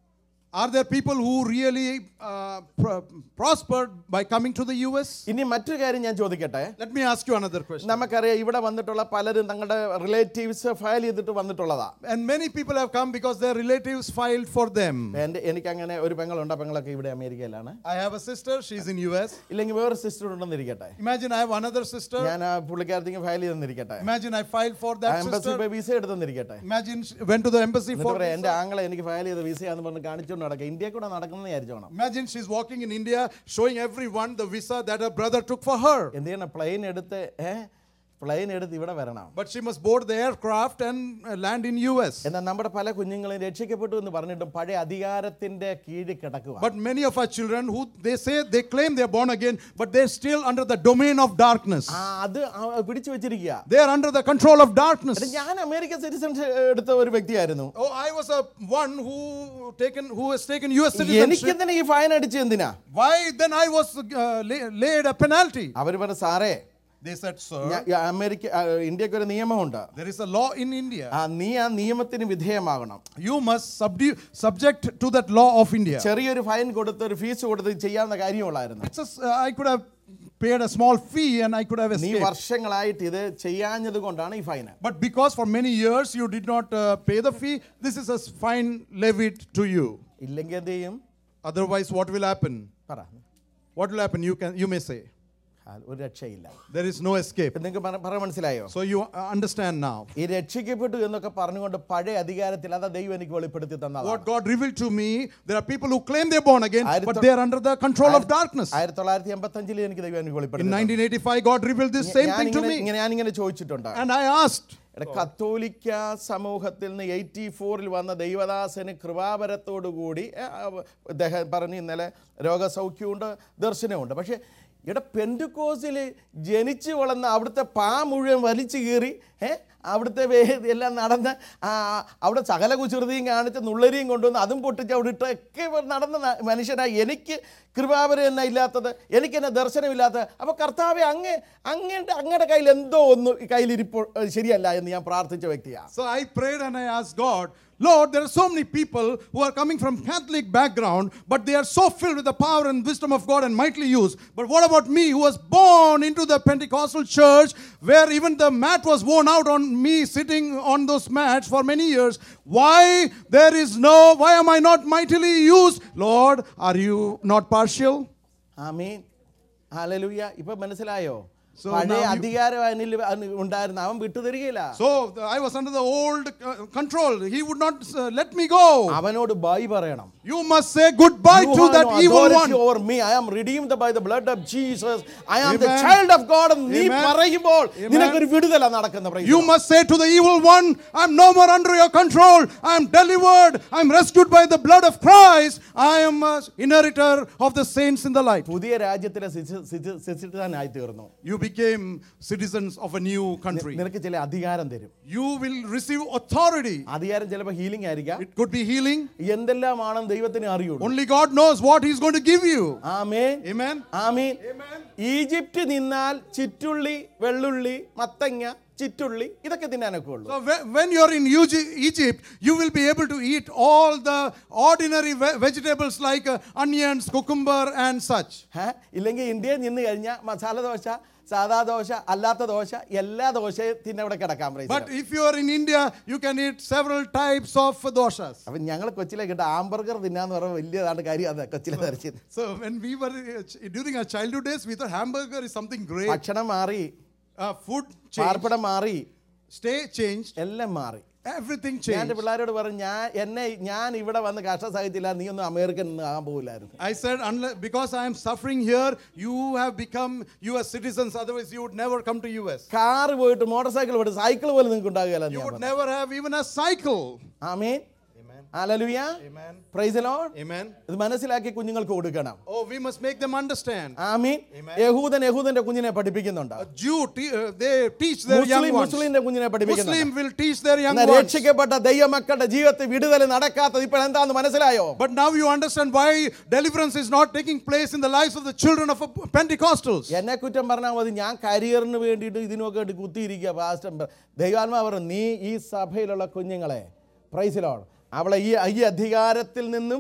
Are there people who really uh, pr- prospered by coming to the US? ഇനി മറ്റൊരു കാര്യം ഞാൻ ചോദിക്കട്ടെ Let me ask you another question. നമുക്കറിയാം ഇവിടെ വന്നിട്ടുള്ള പലരും തങ്ങളുടെ റിലേറ്റീവ്സ് ഫയൽ ചെയ്തിട്ട് വന്നിട്ടുള്ളതാ And many people have come because their relatives filed for them. എൻ്റെ എനിക്ക് അങ്ങനെ ഒരു പെങ്ങളുണ്ട് ആ പെങ്ങളൊക്കെ ഇവിടെ അമേരിക്കയിലാണ് I have a sister, she's in US. ഇല്ലെങ്കിൽ വേറെ സിസ്റ്റർ ഉണ്ടെന്നിരിക്കട്ടെ Imagine I have another sister. ഞാൻ ആ പുള്ളിക്കാരത്തേക്ക് ഫയൽ ചെയ്തെന്നിരിക്കട്ടെ Imagine I filed for that embassy sister. പോയി വിസ എടുത്തെന്നിരിക്കട്ടെ Imagine she went to the embassy എന്നിട്ട് for പറയാം എൻ്റെ ആങ്ങളെ എനിക്ക് ഫയൽ ചെയ്ത വിസയാന്ന് പറഞ്ഞ് കാണിച്ചുകൊണ്ട് നടക്കുക ഇന്ത്യ കൂടെ നടക്കുന്നത് വിചാരിച്ചോണം Imagine she's walking in India showing everyone the visa that her brother took for her. എന്ത് ചെയ്യണം പ്ലെയിൻ എടുത്ത് ഏ പ്ലെയിൻ എടുത്ത് ഇവിടെ വരണം But she must board the aircraft and uh, land in US. എന്നാൽ നമ്മുടെ പല കുഞ്ഞുങ്ങളും രക്ഷിക്കപ്പെട്ടു എന്ന് പറഞ്ഞിട്ടും പഴയ അധികാരത്തിന്റെ കീഴിൽ കിടക്കുക But many of our children who they say they claim they're born again, but they're still under the domain of darkness. ആ അത് ആ പിടിച്ചു വെച്ചിരിക്കുക They are under the control of darkness. എടാ, ഞാൻ അമേരിക്കൻ സിറ്റിസൺസ് എടുത്ത ഒരു വ്യക്തിയായിരുന്നു Oh, I was a one who taken who has taken US എനിക്ക് citizenship. എന്തിനാ ഈ ഫൈൻ അടിച്ച് എന്തിനാ Why then I was uh, lay, laid a penalty? അവർ പറഞ്ഞു സാറേ They said, sir, ഞാ- ഈ അമേരിക്ക ആ, ഇന്ത്യക്ക് ഒരു നിയമമുണ്ട് there is a law in India. ആ നീ ആ നിയമത്തിന് വിധേയമാകണം You must subdue, subject to that law of India. ചെറിയൊരു ഫൈൻ കൊടുത്ത് ഒരു ഫീസ് കൊടുത്ത് ചെയ്യാവുന്ന കാര്യമുള്ളായിരുന്നു It's just, uh, I could have paid a small fee and I could have നീ escaped. വർഷങ്ങളായിട്ട് ഇത് ചെയ്യാഞ്ഞത് കൊണ്ടാണ് ഈ fine But because for many years you did not uh, pay the fee, this is a fine levied to you. ഇല്ലെങ്കിൽ എന്ത് ചെയ്യും Otherwise, what will happen? പറ What will happen? You can you may say. ആ, ഒരു രക്ഷയില്ല There is no escape. നിങ്ങൾക്ക് പറ- പറ മനസ്സിലായോ So you uh, understand now. ഈ രക്ഷിക്കപ്പെട്ടു എന്നൊക്കെ പറഞ്ഞുകൊണ്ട് പഴയ അധികാരത്തിൽ അതാ ദൈവം എനിക്ക് വെളിപ്പെടുത്തി തന്നതാണ് What God revealed to me, there are people who claim they're born again, ആയിരത്തി but they are under the control of darkness. ആയിരത്തി തൊള്ളായിരത്തി എൺപത്തി അഞ്ചിൽ എനിക്ക് ദൈവം എനിക്ക് In വെളിപ്പെടുത്തി 1985, God revealed this same thing to ഞാനിങ്ങനെ me. ഇങ്ങനെ ഞാനിങ്ങനെ ചോദിച്ചിട്ടുണ്ട് And I asked, എടാ കത്തോലിക്ക സമൂഹത്തിൽ നിന്ന് എയ്റ്റി ഫോറിൽ വന്ന ദൈവദാസന് കൃപാവരത്തോടുകൂടി ഏ, ആ, അദ്ദേഹം പറഞ്ഞു ഇന്നലെ രോഗസൗഖ്യമുണ്ട് ദർശനമുണ്ട് പക്ഷേ ഇവിടെ പെൻറ്റുക്കോസിൽ ജനിച്ചു വളർന്ന അവിടുത്തെ പാ മുഴുവൻ വലിച്ചു കീറി ഏ അവിടുത്തെ വേ എല്ലാം നടന്ന് ആ, അവിടെ സകല കുസൃതിയും കാണിച്ച് നുള്ളരിയും കൊണ്ടുവന്ന് അതും പൊട്ടിച്ച് അവിടെ ഇട്ടൊക്കെ നടന്ന ന- മനുഷ്യനായി എനിക്ക് കൃപാവരം എന്നാ ഇല്ലാത്തത് എനിക്ക് എന്നെ ദർശനമില്ലാത്തത് അപ്പോൾ കർത്താവെ അങ്ങ് അങ്ങയുടെ അങ്ങയുടെ കയ്യിൽ എന്തോ ഒന്ന് ഈ കയ്യിലിരിപ്പോൾ ഏ, ശരിയല്ല എന്ന് ഞാൻ പ്രാർത്ഥിച്ച വ്യക്തിയാണ് so I prayed and I asked God, Lord, there are so many people who are coming from Catholic background, but they are so filled with the power and wisdom of God and mightily used. But what about me, who was born into the Pentecostal church, where even the mat was worn out on me sitting on those mats for many years? Why there is no, why am I not mightily used? Lord, are you not partial? Amen hallelujah ഇപ്പൊ മനസ്സിലായോ So പഴയ now you- അധികാരം അവനിൽ അവന് ഉണ്ടായിരുന്നു അവൻ വിട്ടുതരികയില്ല So the- I was under the old uh, control. He would not uh, let me go. അവനോട് ബൈ പറയണം You must say goodbye You to have that no evil authority one. over me. I am redeemed by the blood of Jesus. I am the Amen. child of God. എന്ന് നീ Amen. പറയുമ്പോൾ Amen. നിനക്കൊരു വിടുതല നടക്കുന്ന praise You the Lord. must say to the evil one, I'm no more under your control. I'm delivered. I'm rescued by the blood of Christ. I am a inheritor of the saints in the light. പുതിയ രാജ്യത്തിലെ സിറ്റിസനായി തീർന്നു You became citizens of a new country. നിനക്ക് ചില അധികാരം തരും You will receive authority. അധികാരം ചിലപ്പോൾ healing ആയിരിക്കാം It could be healing. എന്തെല്ലാമാണെന്ന് ദൈവത്തിന് അറിയുള്ളൂ Only God knows what He's going to give you. Amen Amen. Amen Amen. Egypt നിന്നാൽ ചിറ്റുള്ളി വെള്ളുള്ളി മത്തങ്ങ ചിറ്റുള്ളി ഇതൊക്കെ തിന്നാനൊക്കെ ഉള്ളൂ So when, when you're in Ugi- Egypt, you will be able to eat all the ordinary ve- vegetables like uh, onions, cucumber, and such. ഏ? ഇല്ലെങ്കിൽ ഇന്ത്യയിൽ നിന്ന് കഴിഞ്ഞാൽ മസാല ദോശ സാദാ ദോശ അല്ലാത്ത ദോശ എല്ലാ ദോശയും തിന്നവിടെ കിടക്കാൻ പറയും But if you are in India, you can eat several types of doshas. അപ്പൊ ഞങ്ങൾ കൊച്ചിലെ കിട്ട ആംബർഗർ തിന്നാന്ന് പറഞ്ഞ വലിയതാണ് കാര്യം അത് കൊച്ചിലെ ധരിച്ചത് So when we were uh, ch- during our childhood days, we thought hamburger is something great. ഭക്ഷണം മാറി Uh, food changed, പാർപ്പിടം മാറി stay changed, എല്ലാം മാറി everything ഞാൻ എൻ്റെ changed. പിള്ളേരോട് പറഞ്ഞു ഞാൻ എന്നെ ഞാൻ ഇവിടെ വന്ന് കഷ്ട സഹിച്ചില്ല നീ ഒന്നും അമേരിക്കൻ ഒന്നും ആകാൻ പോകില്ലായിരുന്നു I said, unless, because I am suffering here, you have become US citizens. Otherwise, you would never come to US. Car പോയിട്ട് മോട്ടോർ സൈക്കിൾ പോയിട്ട് സൈക്കിൾ പോലും നിങ്ങൾക്ക് ഉണ്ടാകുകയല്ല You would never have even a cycle. Amen Amen. Hallelujah Amen. Praise Lord Amen. ഇത് മനസ്സിലാക്കി കുഞ്ഞുങ്ങൾക്ക് കൊടുക്കണം Oh, we must make them understand. Amin Amen. യഹൂദൻ യഹൂദന്റെ കുഞ്ഞിനെ പഠിപ്പിക്കുന്നുണ്ട് A Jew, te- uh, they teach their young Muslim ones. മുസ്ലിന്റെ കുഞ്ഞിനെ പഠിപ്പിക്കുന്നുണ്ട് Muslim will teach their young എന്നാൽ ones. രക്ഷിക്കപ്പെട്ട ദൈവമക്കളുടെ ജീവിതത്തിൽ വിടുതൽ നടക്കാത്തത് ഇപ്പോൾ എന്താന്ന് മനസ്സിലായോ But now you understand why deliverance is not taking place in the lives of the children of a Pentecostals. എന്നെ കുറ്റം പറഞ്ഞാൽ മതി ഞാൻ കരിയറിന് വേണ്ടിയിട്ട് ഇതിനൊക്കെ വേണ്ടി കുത്തിയിരിക്കുക പാസ്റ്റർ ദൈവാത്മാ പറഞ്ഞു നീ ഈ സഭയിലുള്ള കുഞ്ഞുങ്ങളെ പ്രൈസിലോൺ അവളെ ഈ ഈ അധികാരത്തിൽ നിന്നും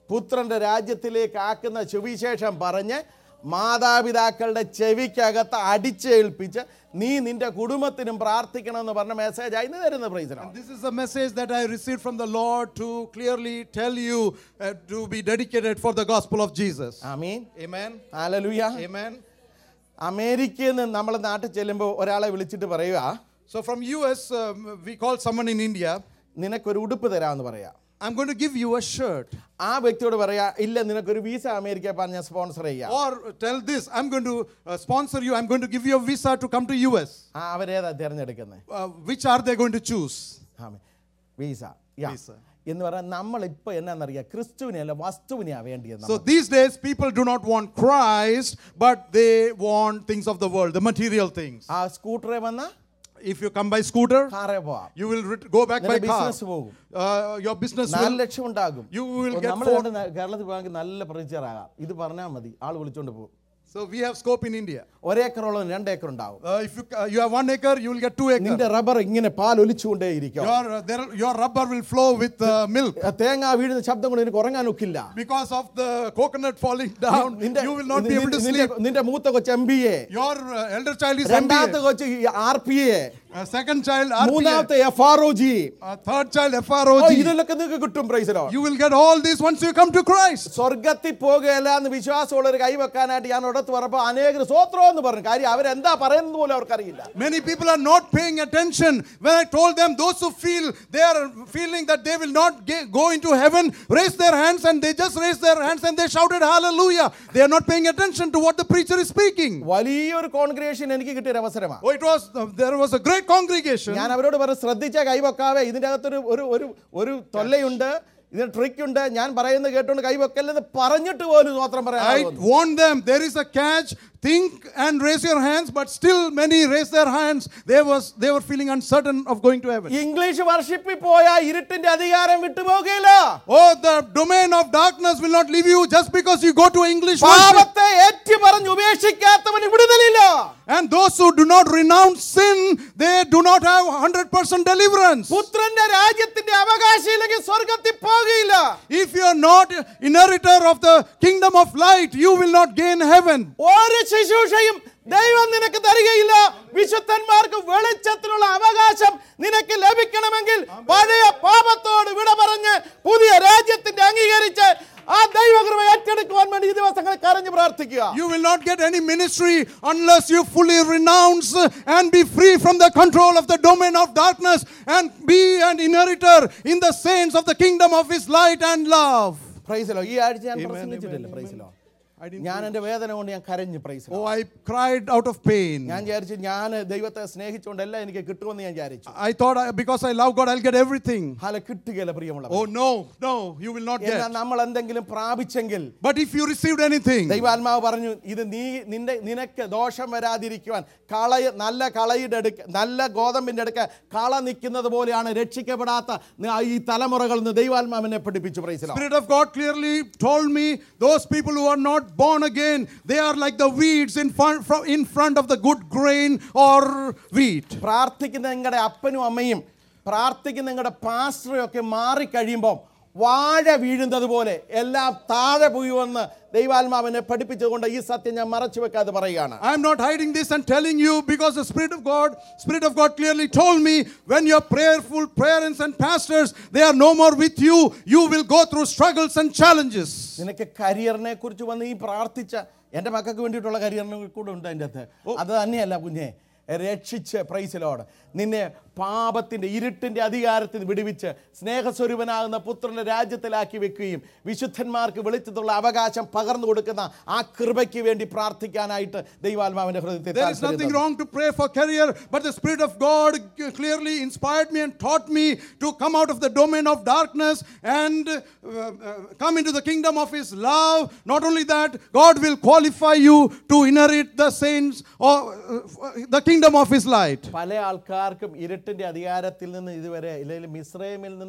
പുത്രന്റെ രാജ്യത്തിലേക്ക് ആക്കുന്ന സുവിശേഷം പറഞ്ഞ് മാതാപിതാക്കളുടെ ചെവിക്കകത്ത് അടിച്ചേൽപ്പിച്ച് നീ നിന്റെ കുടുംബത്തിനും പ്രാർത്ഥിക്കണമെന്ന് പറഞ്ഞ മെസ്സേജായി ഇന്ന് തരുന്ന പ്രൈസിനാണ് This is a message that I received from the Lord to clearly tell you uh, to be dedicated for the gospel of Jesus. Amen Amen. Hallelujah Amen. അമേരിക്കയിൽ നിന്ന് നമ്മൾ നാട്ടിൽ ചെല്ലുമ്പോൾ ഒരാളെ വിളിച്ചിട്ട് പറയുക So from US, um, we call someone in India. നിനക്കൊരു ഉടുപ്പ് തരാമെന്ന് പറയാം I'm going to give you a shirt. ആ വ്യക്തിയോട് പറയാ ഇല്ല നിനക്കൊരു വീസ അമേരിക്ക പറഞ്ഞ സ്പോൺസർ ചെയ്യാം Or tell this, I'm going to uh, sponsor you. I'm going to give you a visa to come to US. ആ അവരേതാ തിരഞ്ഞെടുക്കുന്നത് Uh, which are they going to choose? ആമേ വീസ യാ. Visa. എന്ന് പറയാൻ നമ്മൾ ഇപ്പൊ എന്നാന്നറിയാം ക്രിസ്തുവിനെ അല്ല വസ്തുവിനെയാ വേണ്ടിയത് So these days, people do not want Christ, but they want things of the world, the material things. ആ സ്കൂട്ടറെ വന്ന If you come by scooter, കാറേ പോവാം you will ret- go back by നിന്റെ car. ബിസിനസ് പോകും Uh, your business നാല് will. ലക്ഷം ഉണ്ടാകും You will get നമ്മൾ four- കേരളത്തിൽ പോകാമെങ്കിൽ നല്ല പ്രചാറാകാം ഇത് പറഞ്ഞാൽ മതി ആൾ വിളിച്ചോണ്ട് പോകും So we have scope in India. ഒരേക്കറോളം രണ്ട് ഏക്കർ ഉണ്ടാവും Uh, if you, uh, you have one acre, you will get two acres. നിന്റെ റബ്ബർ ഇങ്ങനെ പാൽ ഒലിച്ചുകൊണ്ടേയിരിക്കും Your, uh, there, your rubber will flow with uh, milk. തേങ്ങ വീഴുന്ന ശബ്ദം കൊണ്ട് എനിക്ക് ഉറങ്ങാൻ ഒക്കില്ല Because of the coconut falling down, നിന്റെ you will not be able to നിന്റെ- sleep. നിന്റെ മൂത്ത കൊച്ച് M B A Your uh, elder child is രണ്ടാമത്തെ MBA. കൊച്ച് R P A Uh, second child RPA. മൂന്നാമത്തെ F R O G Uh, third child FROG. ഇതിലൊക്കെ നിങ്ങൾക്ക് കിട്ടും പ്രൈസിലോ You will get all this once you come to Christ. സ്വർഗത്തിൽ പോകുകയല്ല എന്ന് വിശ്വാസമുള്ള ഒരു കൈവെക്കാനായിട്ട് ഞാൻ ഉടത്ത് പറഞ്ഞപ്പോൾ അനേകർ സ്വോത്രം എന്ന് പറഞ്ഞു കാര്യം അവരെന്താ പറയുന്നത് പോലും അവർക്കറിയില്ല Many people are not paying attention. When I told them, those who feel they are feeling that they will not ge- go into heaven, raise their hands and they just raised their hands and they shouted hallelujah. They are not paying attention to what the preacher is speaking. വലിയൊരു congregation എനിക്ക് കിട്ടിയ ഒരു അവസരമാണ് Oh, it was uh, there was a great congregation. ഞാൻ അവരോട് പറഞ്ഞു ശ്രദ്ധിച്ച കൈവെക്കാവേ ഇതിൻ്റെ അകത്തൊരു ഒരു ഒരു ഒരു തൊല്ലയുണ്ട് ഇതിന് ട്രിക്ക് ഉണ്ട് ഞാൻ പറയുന്നത് കേട്ടോണ്ട് കൈവെക്കല്ലെന്ന് പറഞ്ഞിട്ട് പോലും സ്വോത്രം I പറയാൻ warned them there is a catch. Think and raise your hands, but still many raised their hands. They was they were feeling uncertain of going to heaven. English വർഷിപ്പിൽ പോയ ഇരുട്ടിന്റെ അധികാരം വിട്ടുപോകുകയില്ല Oh, the domain of darkness will not leave you just because you go to English worship. പാപത്തെ ഏറ്റു പറഞ്ഞ് ഉപേക്ഷിക്കാത്തവന് വിടുതലില്ല And those who do not renounce sin, they do not have 100% deliverance. പുത്രന്റെ രാജ്യത്തിന്റെ അവകാശിയില്ലെങ്കിൽ സ്വർഗത്തിൽ പോകില്ല If you are not inheritor of the kingdom of light, you will not gain heaven. ഒരു ശുശ്രൂഷയും ദൈവം നിനക്ക് തരികയില്ല വിശുദ്ധന്മാർക്ക് വെളിച്ചത്തിലുള്ള അവകാശം നിനക്ക് ലഭിക്കണമെങ്കിൽ പഴയ പാപത്തോട് വിട പറഞ്ഞ് പുതിയ രാജ്യത്തിന്റെ അംഗീകരിച്ച് ആ ദൈവകൃപ ഏറ്റെടുക്കുവാൻ വേണ്ടി ഈ ദിവസങ്ങളിൽ കരഞ്ഞു പ്രാർത്ഥിക്കുക You will not get any ministry unless you fully renounce and be free from the control of the domain of darkness and be an inheritor in the saints of the kingdom of his light and love. പ്രൈസിലോ ഈ ആഴ്ച ഞാൻ പ്രസംഗിച്ചിട്ടില്ല പ്രൈസിലോ ഞാൻ എന്റെ വേദന കൊണ്ട് ഞാൻ കരഞ്ഞു പ്രൈസിലോ Oh, I cried out of pain. ഞാൻ വിചാരിച്ചു ഞാൻ ദൈവത്തെ സ്നേഹിച്ചുകൊണ്ടല്ല എനിക്ക് കിട്ടുമെന്ന് ഞാൻ വിചാരിച്ചു I thought I, because I love God, I'll get everything. അല്ല കിട്ടുകയില്ല പ്രിയമുള്ള Oh, no, no, you will not എന്നാൽ get. നമ്മൾ എന്തെങ്കിലും പ്രാപിച്ചെങ്കിൽ But if you received anything, ദൈവാത്മാവ് പറഞ്ഞു ഇത് നീ നിന്റെ നിനക്ക് ദോഷം വരാതിരിക്കുവാൻ കളയ നല്ല കളയുടെ അടുക്ക നല്ല ഗോതമ്പിന്റെ അടുക്ക കള നിൽക്കുന്നത് പോലെയാണ് രക്ഷിക്കപ്പെടാത്ത ന- ഈ തലമുറകൾ എന്ന് ദൈവാത്മാവിനെ പഠിപ്പിച്ചു പ്രൈസിലോ Spirit of God clearly told me those people who are not born again, they are like the weeds in front, fro- in front of the good grain or wheat. പ്രാർത്ഥിക്കുന്ന നിങ്ങളുടെ അപ്പനും അമ്മയും പ്രാർത്ഥിക്കുന്ന നിങ്ങളുടെ പാസ്റ്ററും ഒക്കെ മാറിക്കഴിയുമ്പോൾ വാഴ വീഴുന്നത് പോലെ എല്ലാം താഴെ പോയുവെന്ന് ദൈവാത്മാവിനെ പഠിപ്പിച്ചുകൊണ്ട് ഈ സത്യം ഞാൻ മറച്ചു വെക്കാതെ പറയുകയാണ് I am not hiding this and telling you because the Spirit of God, Spirit of God clearly told me when your prayerful parents and pastors, they are no more with you, you will go through struggles and challenges. നിനക്ക് കരിയറിനെ കുറിച്ച് വന്ന് ഈ പ്രാർത്ഥിച്ച എൻ്റെ മക്കൾക്ക് വേണ്ടിയിട്ടുള്ള കരിയറിനെ കൂടെ ഉണ്ട് അതിൻ്റെ അകത്ത് അത് തന്നെയല്ല കുഞ്ഞെ രക്ഷിച്ച് പ്രൈസിലോട് നിന്നെ പാപത്തിൻ്റെ ഇരുട്ടിൻ്റെ അധികാരത്തിൽ നിന്ന് വിടുവിച്ച് സ്നേഹസ്വരൂപനാകുന്ന പുത്രന്റെ രാജ്യത്തിലാക്കി വെക്കുകയും വിശുദ്ധന്മാർക്ക് വെളിച്ചത്തുള്ള അവകാശം പകർന്നു കൊടുക്കുന്ന ആ കൃപയ്ക്ക് വേണ്ടി പ്രാർത്ഥിക്കാനായിട്ട് ദൈവാത്മാവിന്റെ ഹൃദയത്തെ There is താല്പര്യം nothing തന്നു. wrong to pray for career, but the Spirit of God clearly inspired me and taught me to come out of the domain of darkness and uh, uh, come into the kingdom of His love. Not only that, God will qualify you to inherit the saints or uh, the kingdom of His light. പല ആൾക്കാർക്കും ഇരുട്ടിന്റെ അധികാരത്തിൽ നിന്ന് ഇതുവരെ ഇല്ലെങ്കിൽ മിശ്രമിൽ നിന്നും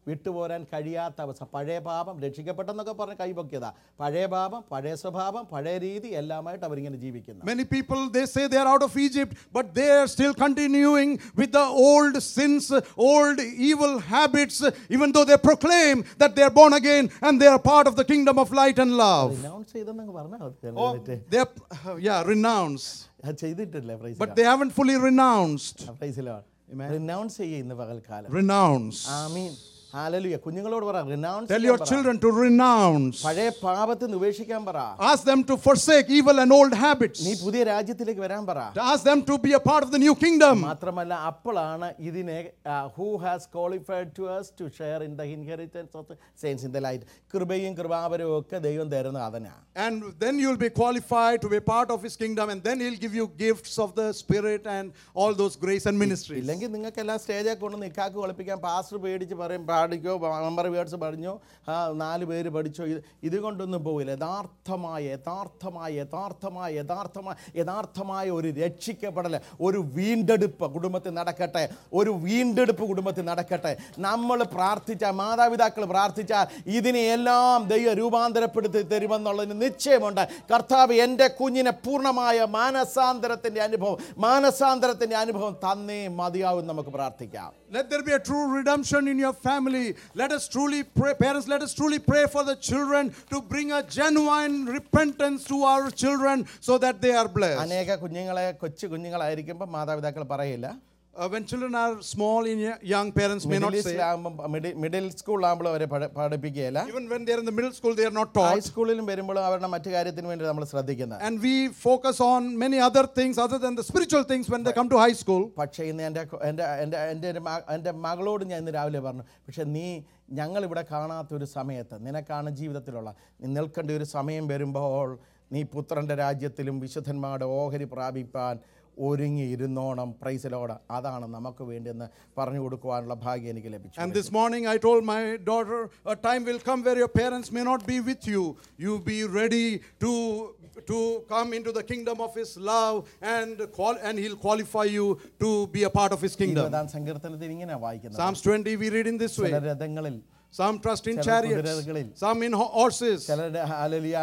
വിട്ടുപോരാൻ കഴിയാത്ത അവസ്ഥ പഴയ പാപം രക്ഷിക്കപ്പെട്ടെന്നൊക്കെ പറഞ്ഞ് കൈപൊക്കിയതാ പഴയ പാപം പഴയ സ്വഭാവം പഴയ രീതി എല്ലാമായിട്ട് അവരിങ്ങനെ ജീവിക്കുന്നു Many people they say they are out of Egypt, but they are still continuing with the old sins, old evil habits, even though they proclaim that they are born again and they are part of the kingdom of light and love. Renounce ചെയ്തെന്നങ്ങ് പറഞ്ഞാൽ Oh, they are, yeah, renounce, ചെയ്തിട്ടില്ലേ praise but they haven't fully renounced. പ്രൈസിലോ renounce ചെയ്യുക ഇന്ന് പകൽക്കാലം Renounce. Amen hallelujah കുഞ്ഞുങ്ങളോട് പറ renounce Tell your children to renounce. പഴയ പാപത്തിൽ നിന്ന് ഉപേക്ഷിക്കാൻ പറ Ask them to forsake evil and old habits. നീ പുതിയ രാജ്യത്തിലേക്ക് വരാൻ പറ Ask them to be a part of the new kingdom. മാത്രമല്ല അപ്പോഴാണ് ഇതിനെ who has qualified to us to share in the inheritance of the saints in the light കൃപയും കൃപാപരവും ഒക്കെ ദൈവം തരുന്നത് അതനാ And then you'll be qualified to be part of his kingdom, and then he'll give you gifts of the Spirit and all those grace and ministries. ഇല്ലെങ്കിൽ നിങ്ങൾക്ക് എല്ലാം സ്റ്റേജിൽ കൊണ്ട് നിൽക്കാക്ക് കളിപ്പിക്കാൻ പാസ്റ്റർ പേടിച്ച് പറയും പാടിക്കോ നമ്പർ വേർഡ്സ് പറഞ്ഞോ ആ നാല് പേര് പഠിച്ചോ ഇത് ഇതുകൊണ്ടൊന്നും പോകില്ല യഥാർത്ഥമായ യഥാർത്ഥമായ യഥാർത്ഥമായ യഥാർത്ഥമായ യഥാർത്ഥമായ ഒരു രക്ഷിക്കപ്പെടൽ ഒരു വീണ്ടെടുപ്പ് കുടുംബത്തിൽ നടക്കട്ടെ ഒരു വീണ്ടെടുപ്പ് കുടുംബത്തിൽ നടക്കട്ടെ നമ്മൾ പ്രാർത്ഥിച്ചാൽ മാതാപിതാക്കൾ പ്രാർത്ഥിച്ചാൽ ഇതിനെയെല്ലാം ദൈവം രൂപാന്തരപ്പെടുത്തി തരുമെന്നുള്ളതിന് നിശ്ചയമുണ്ട് കർത്താവ് എൻ്റെ കുഞ്ഞിനെ പൂർണ്ണമായ മാനസാന്തരത്തിൻ്റെ അനുഭവം മാനസാന്തരത്തിൻ്റെ അനുഭവം തന്നേ മതിയാവും നമുക്ക് പ്രാർത്ഥിക്കാം Let there be a true redemption in your family. Let us truly pray, parents, let us truly pray for the children to bring a genuine repentance to our children so that they are blessed. അനേക കുഞ്ഞുങ്ങളെ കൊച്ചു കുഞ്ഞുങ്ങളായിരിക്കുമ്പോൾ മാതാപിതാക്കൾ പറയില്ല Uh, when children are small in y- young, parents may not middle say. സ്കൂളാകുമ്പോൾ middle സ്കൂളിലാകുമ്പോൾ അവരെ പഠ- പഠിപ്പിക്കുകയില്ല Even when they are in the middle school, they are not taught. ഹൈസ്കൂളിലും വരുമ്പോഴും അവരുടെ മറ്റു കാര്യത്തിന് വേണ്ടി നമ്മൾ ശ്രദ്ധിക്കുന്നത് And we focus on many other things other than the spiritual things when they come to high school. പക്ഷേ ഇന്ന് എൻ്റെ കൊ- എൻ്റെ എൻ്റെ എൻ്റെ ഒരു മക- എൻ്റെ മകളോട് ഞാൻ ഇന്ന് രാവിലെ പറഞ്ഞു പക്ഷെ നീ ഞങ്ങളിവിടെ കാണാത്തൊരു സമയത്ത് നിനക്കാണ് ജീവിതത്തിലുള്ള നീ നിൽക്കേണ്ട ഒരു സമയം വരുമ്പോൾ നീ പുത്രൻ്റെ രാജ്യത്തിലും വിശുദ്ധന്മാരുടെ ഓഹരി പ്രാപിപ്പാൻ ഒരുങ്ങി ഇരുന്നോണം പ്രൈസിലോട് അതാണ് നമുക്ക് വേണ്ടിയെന്ന് പറഞ്ഞു കൊടുക്കുവാനുള്ള ഭാഗ്യം എനിക്ക് ലഭിച്ചു And this morning I told my daughter, a time will come where your parents may not be with you. You be ready to to come into the kingdom of his love and qual- and he'll qualify you to be a part of his kingdom. ഇരുപതാം സങ്കീർത്തനത്തിൽ ഇങ്ങനെ വായിക്കുന്നത് Psalms 20 we read in this ചില way. രഥങ്ങളിൽ Some trust in ചില chariots, കുതിരകളിൽ. some in ho- horses, ചിലർ hallelujah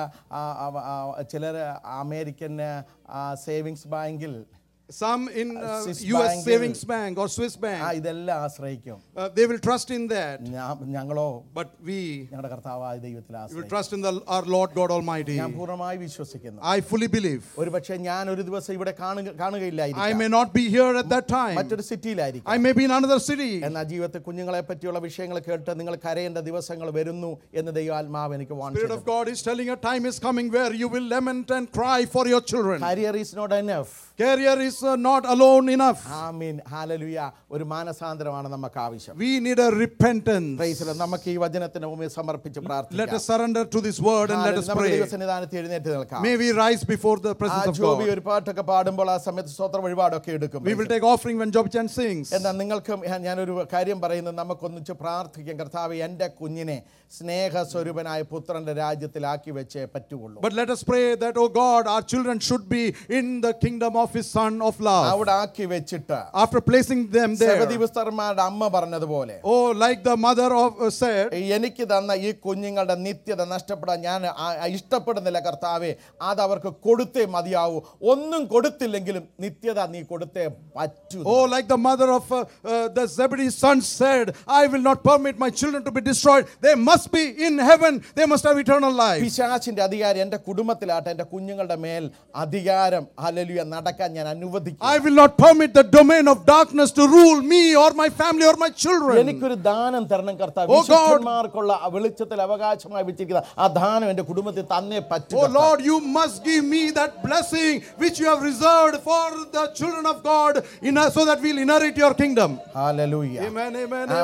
ചിലർ American savings ബാങ്കിൽ some in uh, Swiss US bank. savings bank or Swiss ആ bank. ഇതെല്ലാം ആശ്രയിക്കും Uh, they will trust in that. ഞാ- ഞങ്ങളോ But we ഞങ്ങളുടെ കർത്താവായ ദൈവത്തിൽ will ആശ്രയിക്കും trust in the, our Lord God Almighty. ഞാൻ പൂർണ്ണമായി വിശ്വസിക്കുന്നു I fully believe. ഒരു പക്ഷേ ഞാൻ ഒരു ദിവസം ഇവിടെ കാണുക I കാണുകയില്ലായിരിക്കും may not be here at that time. മറ്റൊരു സിറ്റിയിലായിരിക്കും I may be in another city. എന്നാൽ ജീവിതത്തിൽ കുഞ്ഞുങ്ങളെ പറ്റിയുള്ള വിഷയങ്ങൾ കേട്ട് നിങ്ങൾ കരയേണ്ട ദിവസങ്ങൾ വരുന്നു എന്ന് ദൈവാത്മാവ് എനിക്ക് Spirit of വാണിച്ചു God is telling a time is coming where you will lament and cry for your children. Career is not enough Career is uh, not alone enough. Amen hallelujah ഒരു മാനസാന്തരമാണ് നമുക്ക് ആവശ്യം We need a repentance. പ്രൈസില് നമുക്ക് ഈ വചനത്തിന് മുമ്പിൽ സമർപ്പിച്ച് Let പ്രാർത്ഥിക്കാം us surrender to this word and let hallelujah. us നമുക്ക് pray. ദൈവസന്നിധാനത്തിൽ എഴുന്നേറ്റ് നിൽക്കാം May we rise before the ആ presence of ജോബി God. ഒരു പാട്ടൊക്കെ പാടുമ്പോൾ ആ സമയത്ത് സ്വത്ര വഴിപാടൊക്കെ എടുക്കും We will take offering when Job Chan sings. എന്നാൽ നിങ്ങൾക്ക് ഞാനൊരു കാര്യം പറയുന്നത് നമുക്കൊന്നിച്ച് പ്രാർത്ഥിക്കാം കർത്താവ് എൻ്റെ കുഞ്ഞിനെ സ്നേഹസ്വരൂപനായ പുത്രൻ്റെ രാജ്യത്തിലാക്കി വെച്ചേ പറ്റുള്ളൂ But let us pray that, oh God, our children should be in the kingdom of His Son of love. അവിടെ ആക്കി വെച്ചിട്ട് After placing them there, പുസ്തകന്മാരുടെ അമ്മ പറഞ്ഞതുപോലെ oh, like the mother of uh, said, എനിക്ക് തന്ന ഈ കുഞ്ഞുങ്ങളുടെ നിത്യത നഷ്ടപ്പെടാൻ ഞാൻ ആ- ആ ഇഷ്ടപ്പെടുന്നില്ല കർത്താവെ അത് അവർക്ക് കൊടുത്തേ മതിയാവൂ ഒന്നും കൊടുത്തില്ലെങ്കിലും നിത്യത നീ കൊടുത്തേ പറ്റൂ Oh, like the mother of uh, uh, the Zebedee's sons said, I will not permit my children to be destroyed. They must be in heaven. They must have eternal life. പിശാചിന്റെ അധികാരം എൻ്റെ കുടുംബത്തിലാട്ടെ എൻ്റെ കുഞ്ഞുങ്ങളുടെ മേൽ അധികാരം ഹല്ലേലൂയ നടക്കാൻ ഞാൻ അനുവദിക്കും I will not permit the domain of darkness to rule me or my family or my children. എനിക്കൊരു ദാനം തരണം കർത്താവ് Oh God. വിശുദ്ധന്മാർക്കുള്ള ആ വെളിച്ചത്തിൽ അവകാശമായി വെച്ചിരിക്കുന്ന ആ ദാനം എൻ്റെ കുടുംബത്തിൽ തന്നേ പറ്റൂ Oh Lord, you must give me that blessing which you have reserved for the children of God in, so that we'll inherit your kingdom. Hallelujah Amen, amen,